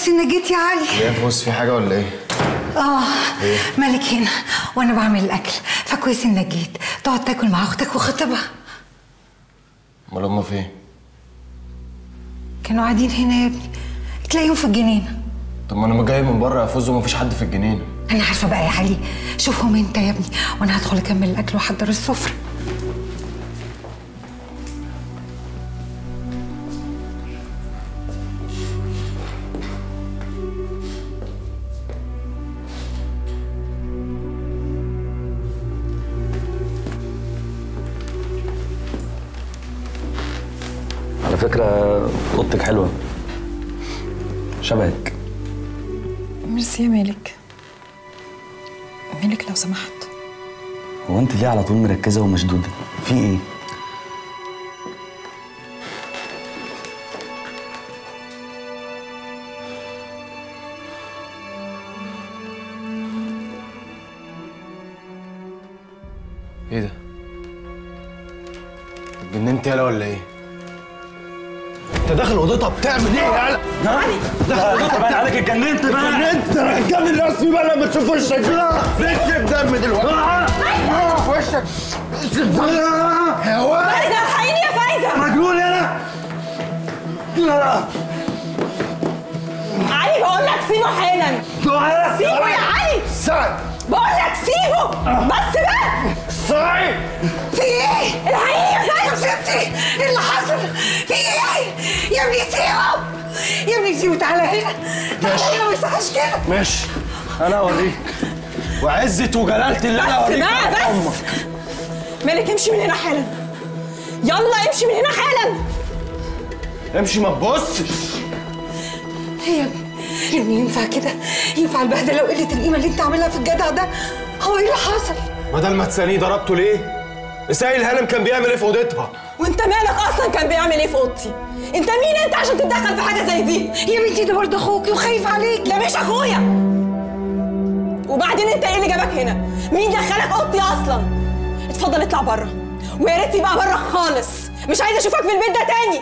كويس انك جيت يا علي ليه يا فوز في حاجه ولا ايه اه مالك هنا وانا بعمل الاكل فكويس انك جيت تقعد تاكل مع اختك وخطيبها امال هما فين كانوا قاعدين هنا يا ابني تلاقيهم في الجنينه طب ما انا جاي من بره يا فوز ومفيش حد في الجنينه انا عارفه بقى يا علي شوفهم انت يا ابني وانا هدخل اكمل الاكل واحضر السفره على فكرة اوضتك حلوة شبهك ميرسي يا مالك مالك لو سمحت هو انت ليه على طول مركزة ومشدودة؟ في ايه؟ ايه ده اتجننت يالا ولا ايه انت داخل اوضتها بتعمل ايه يالا علي دخل اوضتك بقى عليك اتجننت بقى اتجننت انا هتجنن رسمي بقى لما تشوف وشك فيش دم دلوقتي آه، في وشك يا ولد فايزة الحقيني يا فايزة مجنون يالا علي بقول لك سيبه حالا سيبه يا علي سعد بقول لك سيبه بس بقى سعد في ايه؟ الحقيني يا فايزة يا ستي ايه اللي حصل؟ في ايه؟ يا ابني سيبه يا ابني سيبه تعالى هنا تعالى هنا ما يصحش كده ماشي انا اوريك وعزة وجلالة اللي انا بس اوريك بقى على بس امك مالك امشي من هنا حالا يلا امشي من هنا حالا امشي ما تبصش يا ابني يا ابني ينفع كده؟ ينفع البهدله وقله القيمه اللي انت عاملها في الجدع ده؟ هو ايه اللي حصل؟ بدل ما تساليه ضربته ليه؟ اسائل هانم كان بيعمل ايه في اوضتها؟ وانت مالك اصلا كان بيعمل ايه في اوضتي انت مين انت عشان تتدخل في حاجه زي دي يا بنتي ده برضه اخوكي وخايف عليك ده مش اخويا وبعدين انت ايه اللي جابك هنا مين دخلك اوضتي اصلا اتفضل اطلع بره ويا ريت تبقى بره خالص مش عايزه اشوفك في البيت ده تاني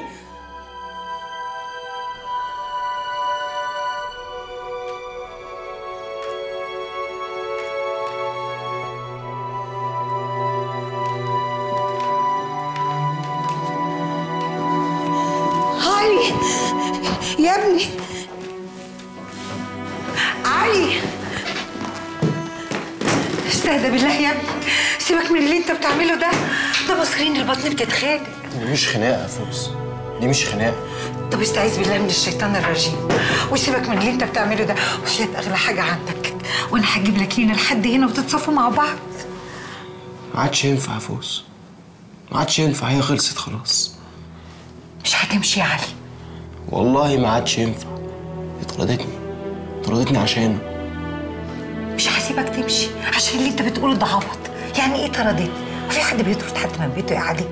علي يا ابني علي استهدى بالله يا ابني سيبك من اللي انت بتعمله ده ده مصرين البطن بتتخانق دي مش خناقه يا فوز دي مش خناقه طب استعيذ بالله من الشيطان الرجيم وسيبك من اللي انت بتعمله ده وحياة اغلى حاجه عندك وانا هجيب لك لينا لحد هنا وتتصافوا مع بعض ما عادش ينفع يا فوز ما عادش ينفع هي خلصت خلاص مش هتمشي يا علي والله ما عادش ينفع هي طردتني طردتني عشانه مش هسيبك تمشي عشان اللي انت بتقوله ده عبط يعني ايه طردتني وفي حد بيطرد حد من بيته يا علي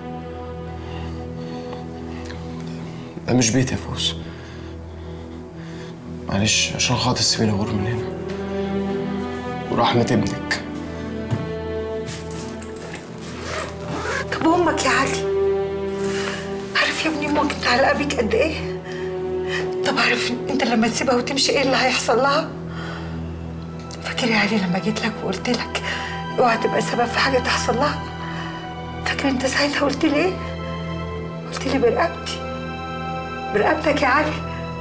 ده مش بيتي يا فوز معلش عشان خاطر سيبيني اغور من هنا ورحمة ابنك طب امك يا علي عارف يا ابني امك متعلقه بيك قد ايه طب عارف انت لما تسيبها وتمشي ايه اللي هيحصل لها فاكر يا علي لما جيت لك وقلت لك اوعى تبقى سبب في حاجه تحصل لها فاكر انت ساعتها قلت لي ايه قلت لي برقبتي برقبتك يا علي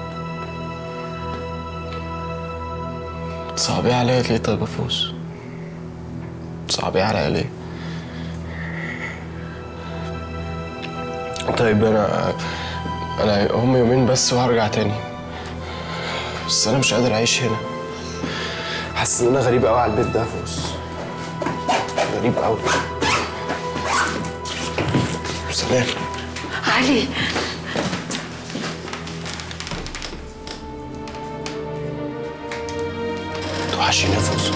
صعبيه عليا ليه طيب يا فوز صعبيه عليا ليه طيب انا انا هم يومين بس وهرجع تاني بس انا مش قادر اعيش هنا حاسس ان انا غريب قوي على البيت ده يا فوز غريب قوي سلام علي توحشيني يا فوز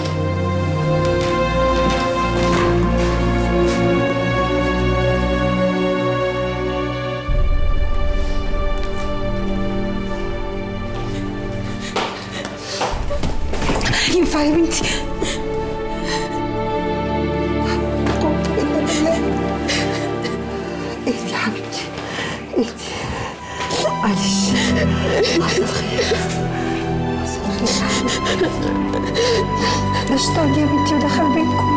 ينفع يا بنتي اهدي يا حبيبتي اهدي معلش حصل خير ده شيطان يا بنتي ودخل بينكم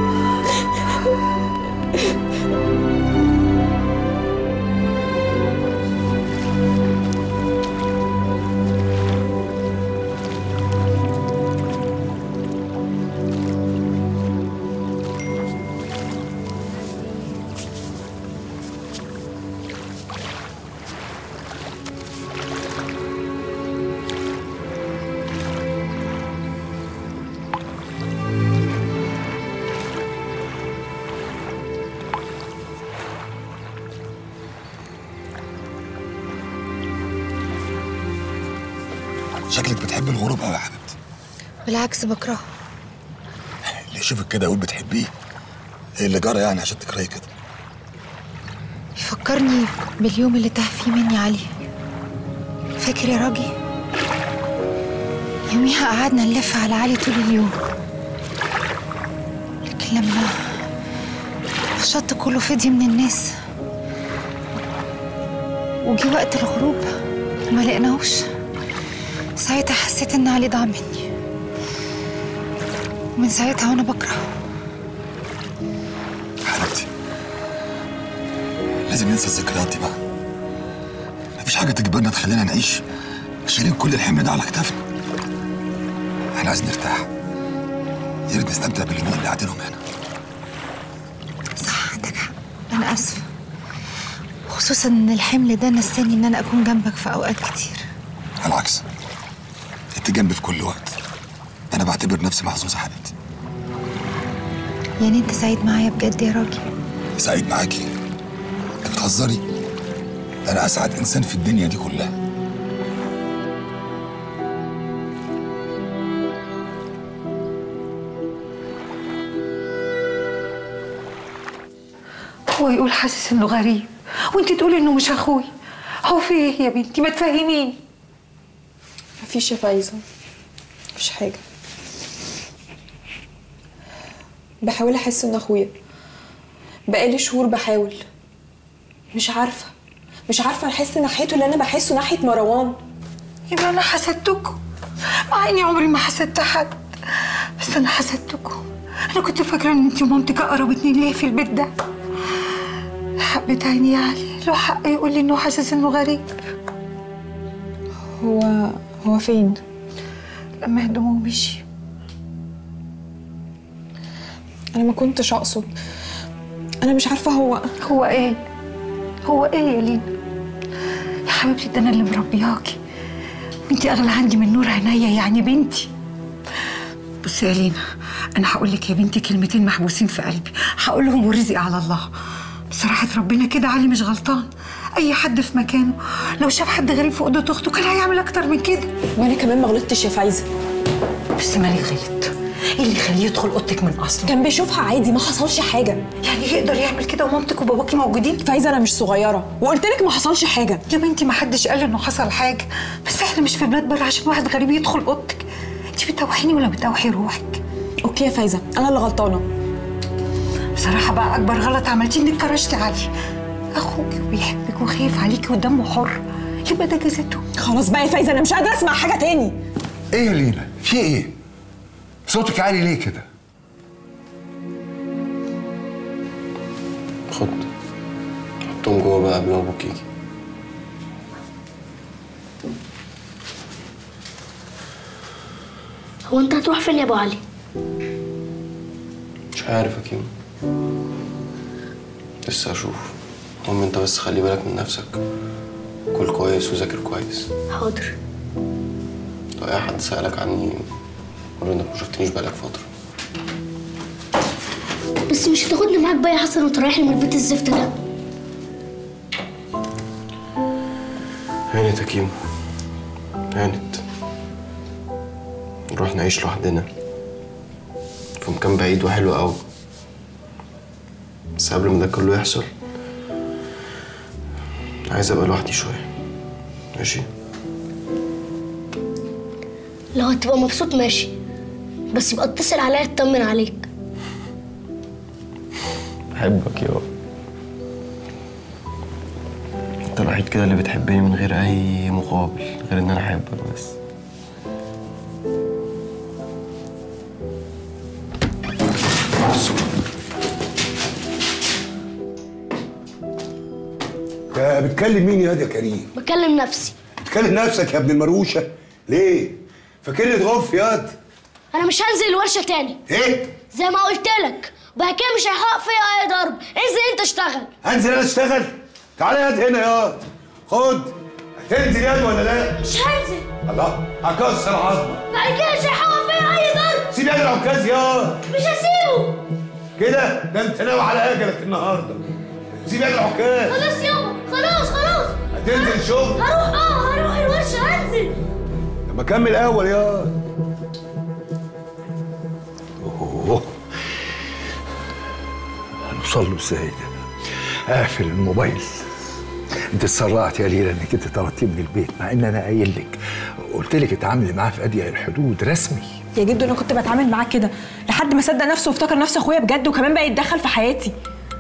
شكلك بتحب الغروب قوي يا حبيبتي بالعكس بكرهه اللي يشوفك كده يقول بتحبيه ايه اللي جرى يعني عشان تكرهي كده يفكرني باليوم اللي تاه فيه مني علي فاكر يا راجي يوميها قعدنا نلف على علي طول اليوم لكن لما الشط كله فضي من الناس وجي وقت الغروب وما لقناهوش ساعتها حسيت ان علي ضاع مني ومن ساعتها وانا بكرهه حبيبتي لازم ننسى الذكريات دي بقى مفيش حاجه تجبرنا تخلينا نعيش شايلين كل الحمل ده على كتافنا احنا عايزين نرتاح يا ريت نستمتع باليومين اللي قاعدينهم هنا صح عندك حق انا اسفه خصوصا ان الحمل ده نساني ان انا اكون جنبك في اوقات كتير على العكس انت جنبي في كل وقت انا بعتبر نفسي محظوظه يا حبيبتي يعني انت سعيد معايا بجد يا راجل سعيد معاكي انت بتهزري انا اسعد انسان في الدنيا دي كلها هو يقول حاسس انه غريب وانت تقولي انه مش اخوي هو في ايه يا بنتي ما تفهميني مفيش يا فايزة مفيش حاجة بحاول أحس إن أخويا بقالي شهور بحاول مش عارفة مش عارفة أحس ناحيته اللي أنا بحسه ناحية مروان يبقى انا حسدتكم مع اني عمري ما حسدت حد بس انا حسدتكم انا كنت فاكره ان انت ومامتك اقرب اتنين ليا في البيت ده حبيت عيني يا علي له حق يقول لي انه حاسس انه غريب هو هو فين؟ لما هدومه مشي أنا ما كنتش أقصد أنا مش عارفة هو هو ايه هو ايه يا لينا يا حبيبتي ده انا اللي مربياكي انت اغلى عندي من نور عينيا يعني بنتي بصي يا لينا انا هقول لك يا بنتي كلمتين محبوسين في قلبي هقولهم ورزقي على الله بصراحة ربنا كده علي مش غلطان أي حد في مكانه لو شاف حد غريب في أوضة أخته كان هيعمل أكتر من كده وأنا كمان ما غلطتش يا فايزة بس مالك غلط إيه اللي يخليه يدخل أوضتك من أصله؟ كان بيشوفها عادي ما حصلش حاجة يعني يقدر يعمل كده ومامتك وباباكي موجودين؟ فايزة أنا مش صغيرة وقلت لك ما حصلش حاجة يا بنتي ما حدش قال انه حصل حاجه بس احنا مش في بلاد بره عشان واحد غريب يدخل اوضتك انت بتوحيني ولا بتوحي روحك أوكي يا فايزة أنا اللي غلطانة بصراحه بقى اكبر غلط عملتيه انك كرشتي علي اخوك وبيحبك وخايف عليكي ودمه حر يبقى ده جزاته خلاص بقى يا فايزة أنا مش قادرة أسمع حاجة تاني ايه يا لينا في ايه صوتك عالي ليه كده خد حطهم جوه بقى قبل ما ابوك يجي هو انت هتروح فين يا ابو علي مش عارف يا كيمو لسه اشوف المهم انت بس خلي بالك من نفسك كل كويس وذاكر كويس حاضر لو اي حد سألك عني قول انك ما شفتنيش بقالك فترة بس مش هتاخدني معاك بقى يا حسن وتريحني من البيت الزفت ده هانت يا كيمو هانت نروح نعيش لوحدنا في مكان بعيد وحلو قوي بس قبل ما ده كله يحصل عايز ابقى لوحدي شوية ماشي لو هتبقى مبسوط ماشي بس يبقى اتصل عليا اطمن عليك بحبك يا انت الوحيد كده اللي بتحبني من غير اي مقابل غير ان انا احبك بس انت بتكلم مين يا واد يا كريم بكلم نفسي بتكلم نفسك يا ابن المروشه ليه فاكرني تغف ياد انا مش هنزل الورشه تاني ايه زي ما قلت لك وبعد كده مش هيحقق فيا اي ضرب انزل انت اشتغل انزل انا اشتغل تعالى ياد هنا ياد خد هتنزل ياد ولا لا مش هنزل الله هكسر عظمك بعد كده مش هيحقق فيا اي ضرب سيب ياد العكاز ياد مش هسيبه كده ده انت ناوي على اجلك النهارده سيب ياد العكاز خلاص يابا خلاص خلاص هتنزل شغل هروح اه هروح الورشه هنزل طب كمل اول ياد اوه هنوصل له ازاي ده؟ اقفل الموبايل انت اتسرعت يا ليلى انك انت طردتيه من البيت مع ان انا قايل لك قلت لك اتعاملي معاه في اضيق الحدود رسمي يا جدو انا كنت بتعامل معاه كده لحد ما صدق نفسه وافتكر نفسه اخويا بجد وكمان بقى يتدخل في حياتي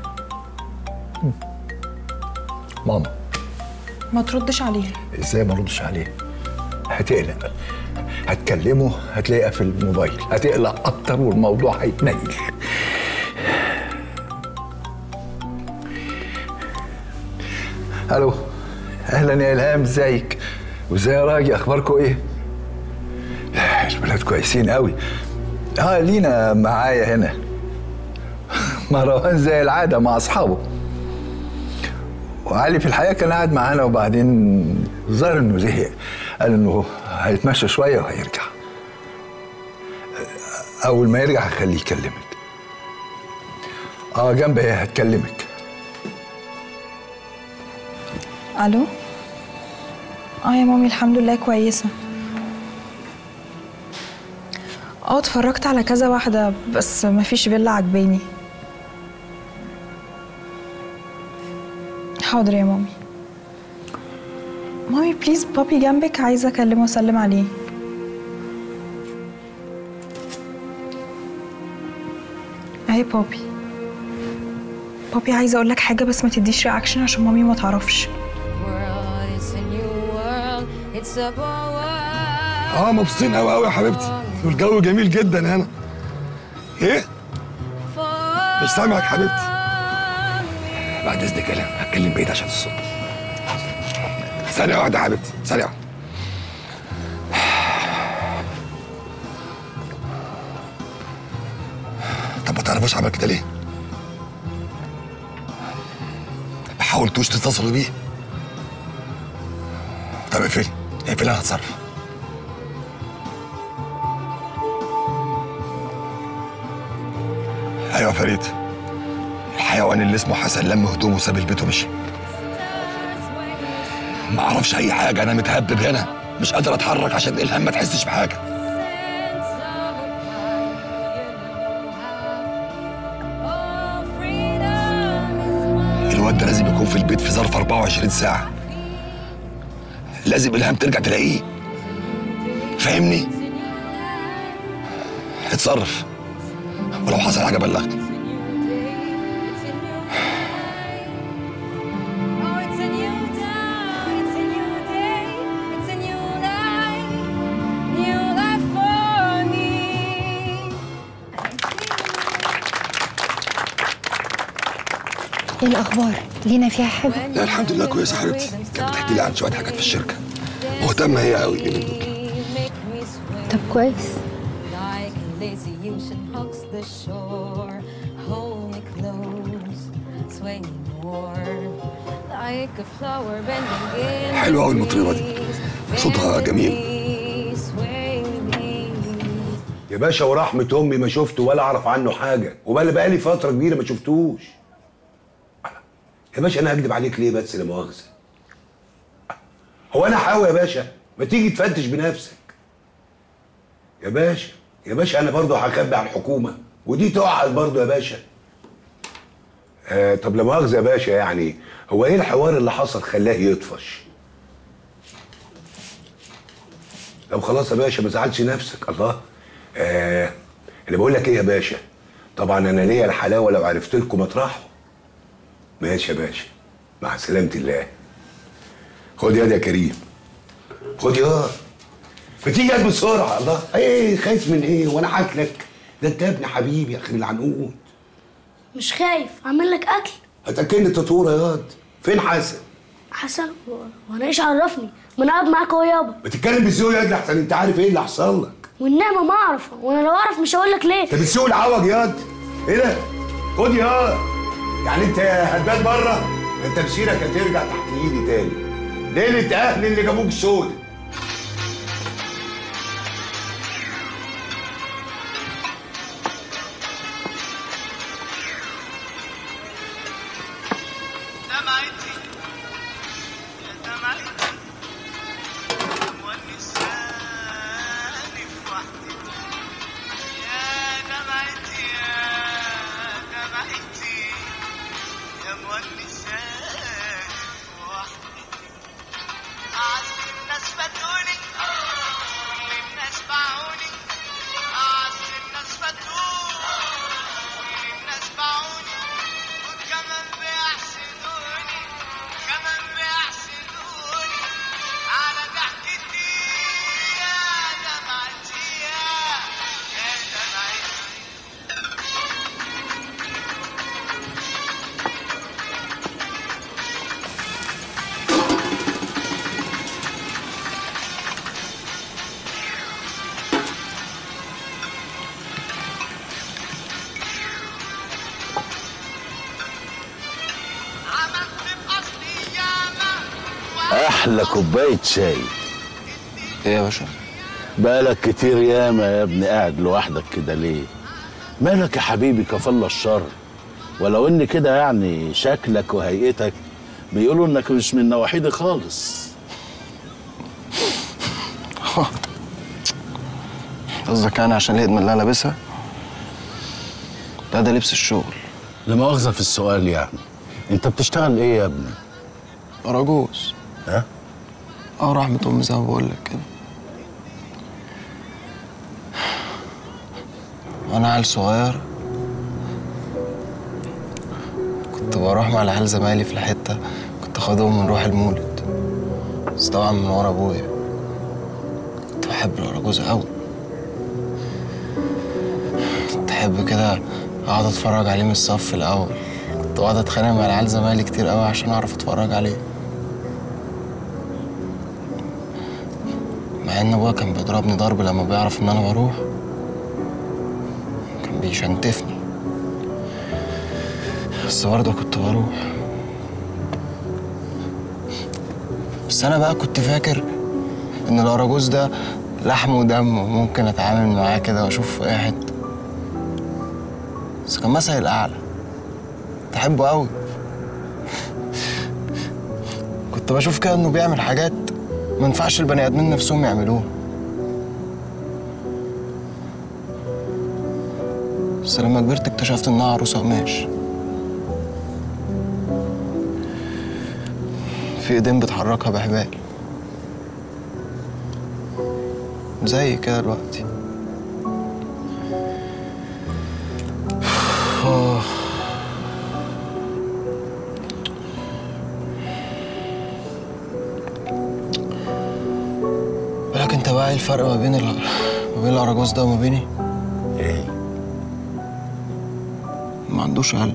ماما ما تردش عليها ازاي ما ردش عليه هتقلق هتكلمه هتلاقيها في الموبايل هتقلق اكتر والموضوع هيتنيل الو اهلا يا الهام ازيك وازاي يا راجي اخباركم ايه لا الولاد كويسين قوي اه لينا معايا هنا مروان زي العاده مع اصحابه وعلي في الحقيقه كان قاعد معانا وبعدين ظهر انه زهق قال انه هيتمشى شويه وهيرجع اول ما يرجع هخليه يكلمك اه جنبي هي هتكلمك الو اه يا مامي الحمد لله كويسه اه اتفرجت على كذا واحده بس مفيش فيلا عجباني حاضر يا مامي مامي بليز بابي جنبك عايزه اكلمه واسلم عليه اهي بابي بابي عايزه اقول لك حاجه بس ما تديش رياكشن عشان مامي ما تعرفش world, it's a new world, it's a world. اه مبسوطين قوي قوي يا حبيبتي والجو جميل جدا هنا ايه مش سامعك حبيبتي بعد اذنك انا هتكلم بعيد عشان الصوت ثانية واحدة يا حبيبتي ثانية واحدة طب ما تعرفوش عمل كده ليه؟ ما حاولتوش تتصلوا بيه طب اقفلي اقفلي انا هتصرف ايوه فريد الحيوان اللي اسمه حسن لم هدومه وساب البيت ومشي ما اعرفش اي حاجه انا متهبب هنا مش قادر اتحرك عشان الهام ما تحسش بحاجه الواد ده لازم يكون في البيت في ظرف 24 ساعه لازم الهام ترجع تلاقيه فاهمني اتصرف ولو حصل حاجه بلغني Oh, it's a new dawn, it's a new day, it's a new life, new life for me. ايه الاخبار لينا فيها حاجه لا الحمد لله كويسه يا حبيبتي كانت بتحكي لي عن شويه حاجات في الشركه مهتمه هي قوي اليومين دول Make me sweat طب كويس like a lazy ocean hugs the shore. Hold me close, sway me more. Like a flower bending in حلوة أوي المطربة دي. صوتها جميل. Sway me. يا باشا ورحمة أمي ما شفته ولا أعرف عنه حاجة وبقى بقالي فترة كبيرة ما شفتوش يا باشا أنا هكدب عليك ليه بس لا مؤاخذة هو أنا حاوي يا باشا ما تيجي تفتش بنفسك يا باشا يا باشا أنا برضه هخبي على الحكومة ودي تقعد برضه يا باشا آه طب لا مؤاخذة يا باشا يعني هو إيه الحوار اللي حصل خلاه يطفش طب خلاص يا باشا ما تزعلش نفسك الله آه اللي بقول لك ايه يا باشا طبعا انا ليا الحلاوه لو عرفت لكم اطرحه ماشي يا باشا مع سلامه الله خد يد يا كريم خد يا ما تيجي يد بسرعه الله ايه خايف من ايه وانا حاكلك ده انت يا ابن حبيبي يا اخي العنقود مش خايف اعمل لك اكل هتاكلني التطوره ياض فين حسن حسن هو- وانا ايش عرفني ما انا قاعد معاك اهو يابا بتتكلم بالذوق يا احسن انت عارف ايه اللي حصل لك والنعمه ما اعرف وانا لو اعرف مش هقول لك ليه انت بتسوق العوج ياض ايه ده خد يا يعني انت هتبات بره انت مسيرك هترجع تحت ايدي تاني ليله اهلي اللي جابوك السود دمعتي يا دمعتي مونساني في وحدتي يا دمعتي يا دمعتي يا مونساني في وحدتي أعز الناس فاتوني كل الناس باعوني أعز الناس فاتوني كل الناس باعوني وكمان بيحسدوني كمان بيحسدوني على ضحكتي يا دمعتي يا يا دمعتي عملت بأصلي ياما احلى كوبايه شاي ايه يا باشا بقالك كتير ياما يا ابني قاعد لوحدك كده ليه مالك يا حبيبي كفل الشر ولو ان كده يعني شكلك وهيئتك بيقولوا انك مش من نواحيدي خالص قصدك يعني عشان الهدمه اللي انا لابسها لا ده لبس الشغل لمؤاخذه في السؤال يعني انت بتشتغل ايه يا ابني اراجوز ها اه رحمة امي زي ما بقول لك كده وانا عيل صغير كنت بروح مع العيال زمايلي في الحتة كنت اخدهم ونروح المولد بس طبعا من ورا ابويا كنت بحب الاراجوز قوي كنت احب كده اقعد اتفرج عليه من الصف الاول كنت بقعد اتخانق مع العيال زمايلي كتير قوي عشان اعرف اتفرج عليه مع ان ابويا كان بيضربني ضرب لما بيعرف ان انا بروح كان بيشنتفني بس برضه كنت بروح بس انا بقى كنت فاكر ان الاراجوز ده لحم ودم وممكن اتعامل معاه كده واشوف في اي حته بس كان مثلي الاعلى بحبه قوي كنت بشوف كده انه بيعمل حاجات ما ينفعش البني ادمين نفسهم يعملوها بس لما كبرت اكتشفت انها عروسه قماش في ايدين بتحركها بحبال زي كده دلوقتي آه. بالك انت بقى ايه الفرق ما بين ال... ما بين الاراجوز ده وما بيني؟ ايه ما عندوش قلب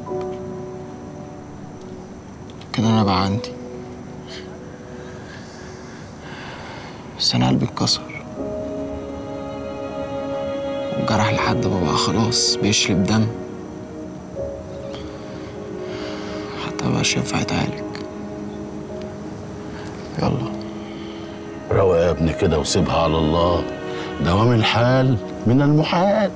كده انا بقى عندي بس انا قلبي اتكسر واتجرح لحد ما بقى خلاص بيشرب دم حتى مبقاش ينفع يتعالج يلا روق يا ابني كده وسيبها على الله دوام الحال من المحال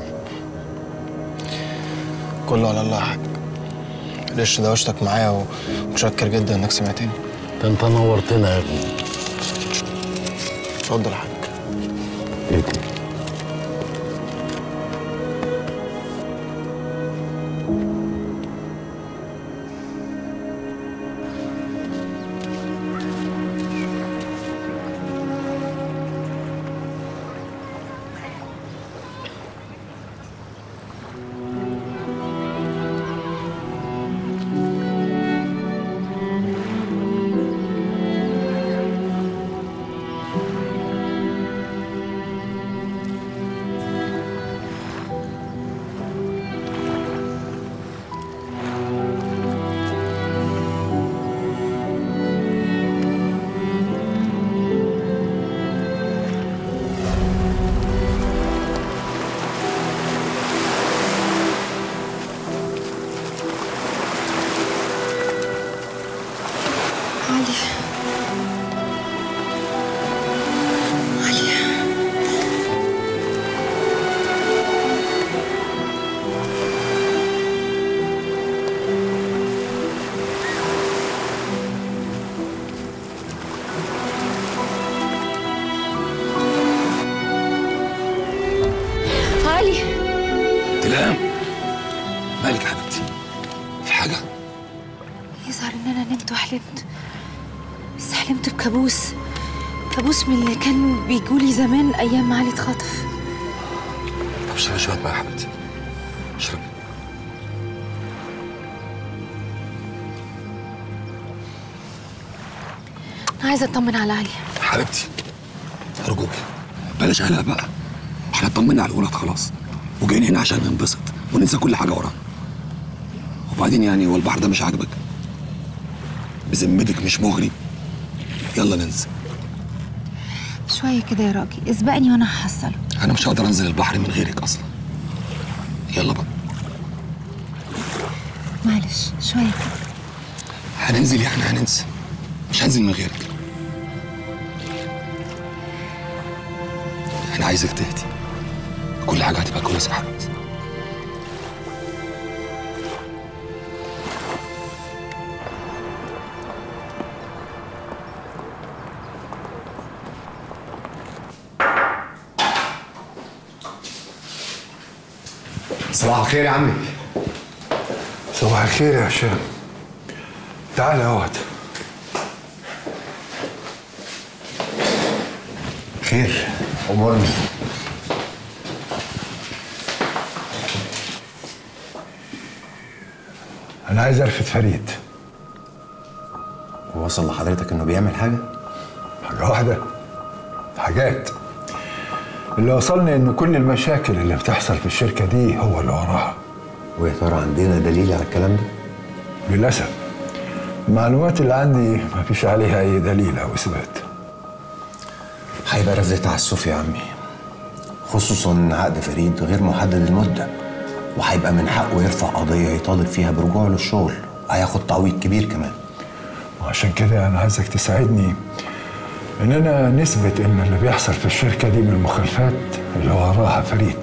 كله على الله يا حاج معلش دوشتك معايا ومتشكر جدا انك سمعتني ده انت نورتنا يا ابني اتفضل يا حاج ايه دي علي علي علي تلام مالك يا حبيبتي في حاجه يظهر ان انا نمت وحلمت بس حلمت بكابوس كابوس من اللي كان بيجولي زمان ايام ما علي اتخطف طب اشربي شويه ميه يا حبيبتي اشربي انا عايزه اطمن على علي حبيبتي ارجوك بلاش قلق بقى احنا اطمنا على الولاد خلاص وجايين هنا عشان ننبسط وننسى كل حاجه ورانا وبعدين يعني هو البحر ده مش عاجبك بذمتك مش مغري يلا ننزل شويه كده يا راجل اسبقني وانا هحصله انا مش هقدر انزل البحر من غيرك اصلا يلا بقى معلش شويه كده هننزل يعني هننزل مش هنزل من غيرك انا عايزك تهدي كل حاجه هتبقى كويسه يا حبيبتي صباح الخير يا عمي صباح الخير يا هشام تعال اقعد خير امورني انا عايز ارفد فريد وصل لحضرتك انه بيعمل حاجه حاجه واحده حاجات اللي وصلني ان كل المشاكل اللي بتحصل في الشركه دي هو اللي وراها ويا ترى عندنا دليل على الكلام ده للاسف المعلومات اللي عندي ما فيش عليها اي دليل او اثبات هيبقى رفض تعسف يا عمي خصوصا ان عقد فريد غير محدد المده وهيبقى من حقه يرفع قضيه يطالب فيها برجوعه للشغل هياخد تعويض كبير كمان وعشان كده انا عايزك تساعدني اننا نثبت ان اللي بيحصل في الشركه دي من المخالفات اللي وراها فريد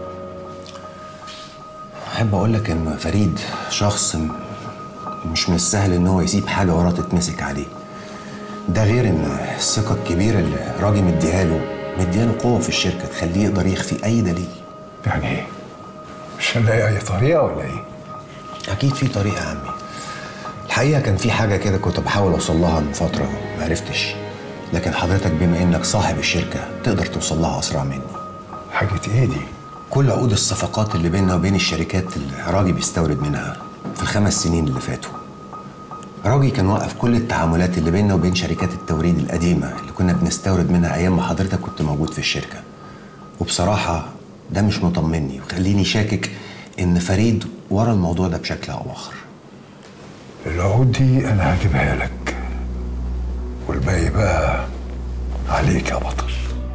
احب اقول لك ان فريد شخص م- مش من السهل ان هو يسيب حاجه وراه تتمسك عليه ده غير ان الثقه الكبيره اللي راجل مديها له مديها له قوه في الشركه تخليه يقدر يخفي اي دليل يعني ايه مش هنلاقي اي طريقه ولا ايه اكيد في طريقه يا عمي الحقيقه كان في حاجه كده كنت بحاول اوصل لها من فتره ما عرفتش لكن حضرتك بما انك صاحب الشركه تقدر توصل لها اسرع مني حاجه ايه دي كل عقود الصفقات اللي بيننا وبين الشركات اللي راجي بيستورد منها في الخمس سنين اللي فاتوا راجي كان وقف كل التعاملات اللي بيننا وبين شركات التوريد القديمة اللي كنا بنستورد منها أيام ما حضرتك كنت موجود في الشركة وبصراحة ده مش مطمني وخليني شاكك إن فريد ورا الموضوع ده بشكل أو آخر العقود دي انا هجيبها لك والباقي بقى عليك يا بطل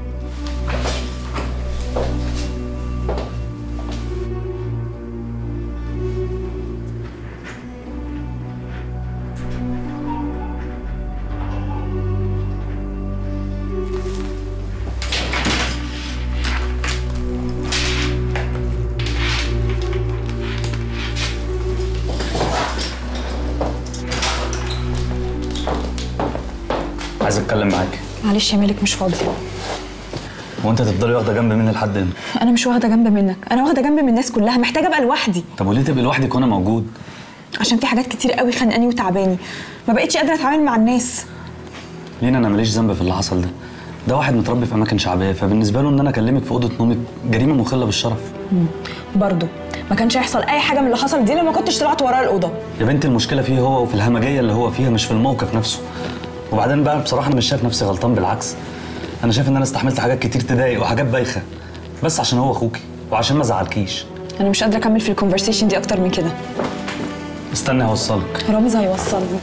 عايز اتكلم معاك معلش يا مالك مش فاضيه وانت تفضلي واخده جنب مني لحد امتى انا مش واخده جنب منك انا واخده جنب من الناس كلها محتاجه ابقى لوحدي طب وليه تبقي لوحدك وانا موجود عشان في حاجات كتير قوي خانقاني وتعباني ما بقتش قادره اتعامل مع الناس لينا انا ماليش ذنب في اللي حصل ده ده واحد متربي في اماكن شعبيه فبالنسبه له ان انا اكلمك في اوضه نومك جريمه مخله بالشرف برضه ما كانش هيحصل اي حاجه من اللي حصل دي لو ما كنتش طلعت وراه الاوضه يا بنتي المشكله فيه هو وفي الهمجيه اللي هو فيها مش في الموقف نفسه وبعدين بقى بصراحه انا مش شايف نفسي غلطان بالعكس انا شايف ان انا استحملت حاجات كتير تضايق وحاجات بايخه بس عشان هو اخوكي وعشان ما زعلكيش انا مش قادره اكمل في الكونفرسيشن دي اكتر من كده استني هوصلك رامز هيوصلني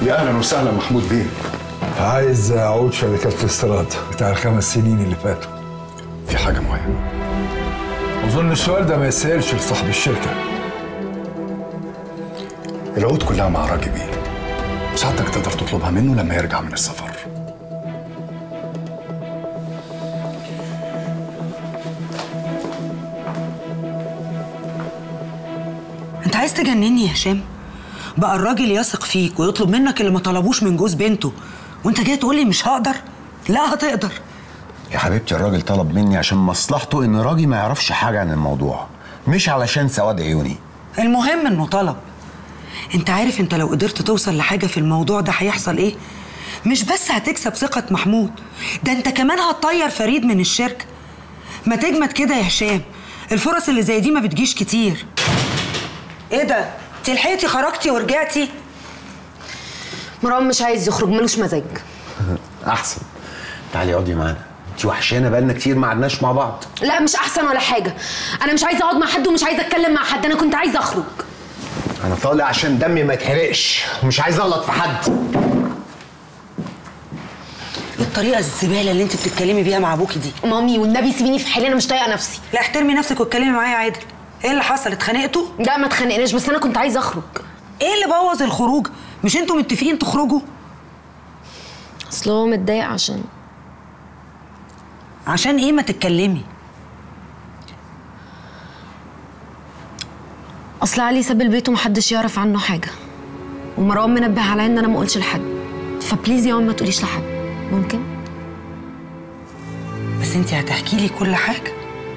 يا اهلا وسهلا محمود بيه عايز اعود شركات الاستيراد بتاع الخمس سنين اللي فاتوا في حاجه معينه اظن السؤال ده ما يسالش لصاحب الشركه العقود كلها مع راجي بيه ساعتك تقدر تطلبها منه لما يرجع من السفر انت عايز تجنني يا هشام بقى الراجل يثق فيك ويطلب منك اللي ما طلبوش من جوز بنته وانت جاي تقولي مش هقدر لا هتقدر يا حبيبتي الراجل طلب مني عشان مصلحته ان راجي ما يعرفش حاجه عن الموضوع مش علشان سواد عيوني المهم انه طلب انت عارف انت لو قدرت توصل لحاجه في الموضوع ده هيحصل ايه مش بس هتكسب ثقه محمود ده انت كمان هتطير فريد من الشركه ما تجمد كده يا هشام الفرص اللي زي دي ما بتجيش كتير ايه ده انت لحقتي خرجتي ورجعتي مروان مش عايز يخرج ملوش مزاج احسن تعالي اقعدي معانا انت وحشانه بقالنا كتير ما قعدناش مع بعض لا مش احسن ولا حاجه انا مش عايزه اقعد مع حد ومش عايزه اتكلم مع حد انا كنت عايزه اخرج انا طالع عشان دمي ما يتحرقش ومش عايز اغلط في حد ايه الطريقه الزباله اللي انت بتتكلمي بيها مع ابوكي دي مامي والنبي سيبيني في حالي انا مش طايقه نفسي لا احترمي نفسك واتكلمي معايا عادل ايه اللي حصل اتخانقتوا لا ما اتخانقناش بس انا كنت عايزه اخرج ايه اللي بوظ الخروج مش انتوا متفقين تخرجوا اصل هو متضايق عشان عشان ايه ما تتكلمي اصل علي ساب البيت ومحدش يعرف عنه حاجه ومروان منبه عليا ان انا ما اقولش لحد فبليز يا ماما ما تقوليش لحد ممكن بس انت هتحكي لي كل حاجه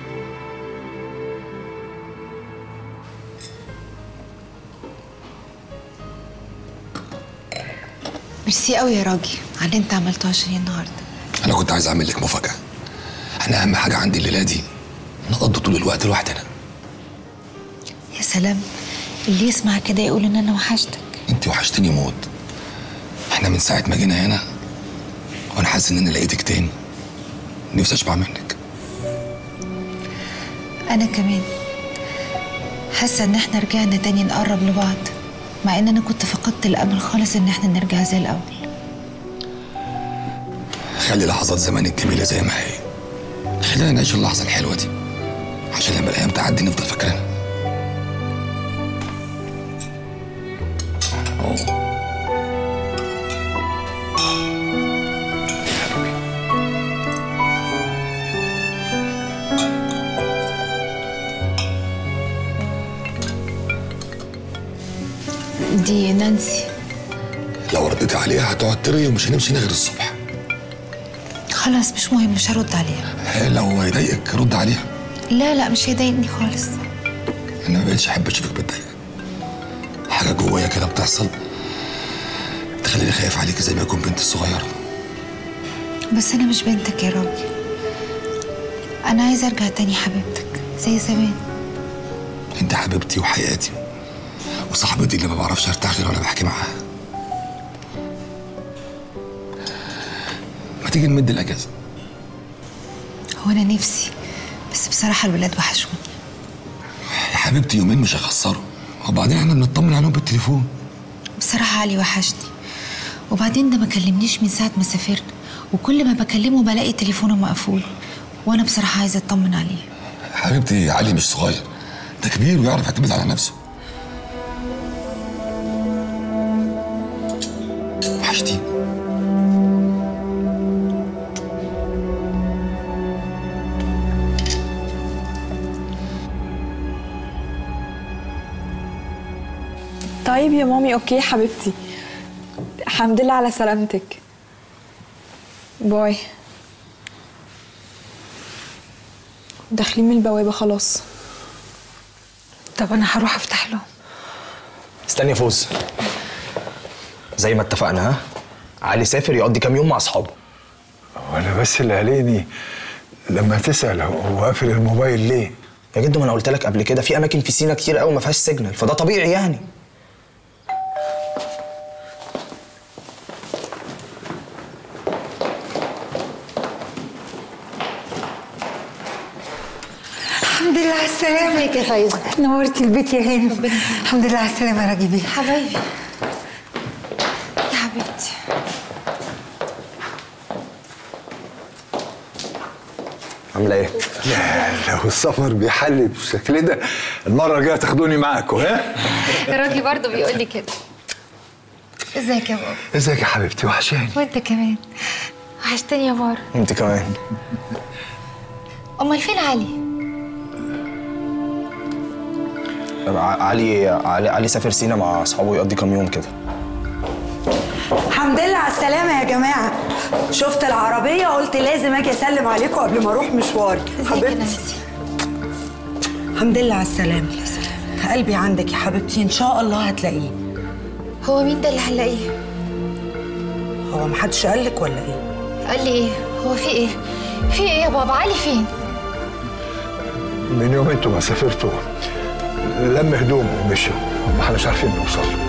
ميرسي قوي يا راجي على اللي انت عملته عشاني النهارده انا كنت عايز اعمل لك مفاجاه انا اهم حاجه عندي الليله دي نقضي طول الوقت لوحدنا يا سلام اللي يسمع كده يقول ان انا وحشتك انت وحشتني موت احنا من ساعه ما جينا هنا وانا حاسس ان انا لقيتك تاني نفسي اشبع منك انا كمان حاسه ان احنا رجعنا تاني نقرب لبعض مع ان انا كنت فقدت الامل خالص ان احنا نرجع زي الاول خلي لحظات زمان الجميله زي ما هي خلينا نعيش اللحظه الحلوه دي عشان لما الايام تعدي نفضل فاكرينها أوه. دي نانسي لو رديت عليها هتقعد ترغي ومش هنمشي غير الصبح خلاص مش مهم مش هرد عليها لو يضايقك رد عليها لا لا مش هيضايقني خالص انا ما بقتش احب اشوفك متضايقه حاجه جوايا كده بتحصل تخليني خايف عليك زي ما يكون بنتي الصغيره بس انا مش بنتك يا راجل انا عايزه ارجع تاني حبيبتك زي زمان انت حبيبتي وحياتي وصاحبتي اللي ما بعرفش ارتاح غير وانا بحكي معاها ما تيجي نمد الاجازه هو انا نفسي بس بصراحه الولاد وحشوني يا حبيبتي يومين مش هيخسروا وبعدين احنا بنطمن عليهم بالتليفون بصراحه علي وحشني وبعدين ده ما كلمنيش من ساعه ما سافرنا وكل ما بكلمه بلاقي تليفونه مقفول وانا بصراحه عايزه اطمن عليه حبيبتي علي مش صغير ده كبير ويعرف يعتمد على نفسه وحشتيني طيب يا مامي اوكي حبيبتي الحمد لله على سلامتك باي داخلين من البوابة خلاص طب انا هروح افتح لهم استني يا فوز زي ما اتفقنا ها علي سافر يقضي كام يوم مع اصحابه وانا بس اللي قلقني لما تسال هو قافل الموبايل ليه يا جدو ما انا قلت لك قبل كده في اماكن في سينا كتير قوي ما فيهاش سيجنال فده طبيعي يعني الحمد لله على السلامة ازيك يا فايزة نورتي البيت يا هانم الحمد لله على السلامة يا راجبي حبايبي عامله ايه؟ لا لو السفر بيحلي بالشكل ده المره الجايه تاخدوني معاكم ها؟ راجي برضه بيقول لي كده ازيك يا بابا ازيك يا حبيبتي وحشاني وانت كمان وحشتني يا مارو انت كمان امال فين علي علي علي علي سافر سينا مع اصحابه يقضي كام يوم كده الحمد لله على السلامة يا جماعة شفت العربية قلت لازم اجي اسلم عليكم قبل ما اروح مشواري حبيبتي الحمد لله على السلامة قلبي عندك يا حبيبتي ان شاء الله هتلاقيه هو مين ده اللي هنلاقيه هو محدش قالك ولا ايه؟ قال لي ايه هو في ايه في ايه يا بابا علي فين من يوم انتوا ما سافرتوا لم هدومه ومشوا ما احناش عارفين نوصل له